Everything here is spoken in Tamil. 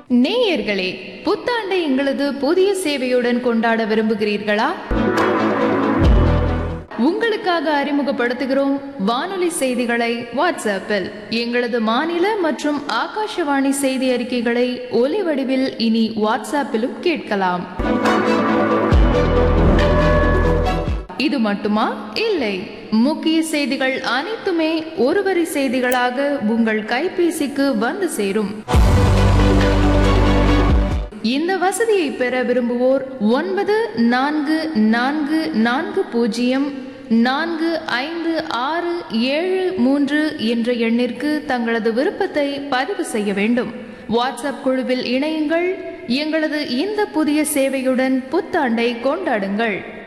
நேயர்களே புத்தாண்டை எங்களது புதிய சேவையுடன் கொண்டாட விரும்புகிறீர்களா உங்களுக்காக அறிமுகப்படுத்துகிறோம் வானொலி செய்திகளை வாட்ஸ்அப்பில் எங்களது மாநில மற்றும் ஆகாஷவாணி செய்தி அறிக்கைகளை ஒலி வடிவில் இனி வாட்ஸ்அப்பிலும் கேட்கலாம் இது மட்டுமா இல்லை முக்கிய செய்திகள் அனைத்துமே ஒருவரி செய்திகளாக உங்கள் கைபேசிக்கு வந்து சேரும் இந்த வசதியை பெற விரும்புவோர் ஒன்பது நான்கு நான்கு நான்கு பூஜ்ஜியம் நான்கு ஐந்து ஆறு ஏழு மூன்று என்ற எண்ணிற்கு தங்களது விருப்பத்தை பதிவு செய்ய வேண்டும் வாட்ஸ்அப் குழுவில் இணையுங்கள் எங்களது இந்த புதிய சேவையுடன் புத்தாண்டை கொண்டாடுங்கள்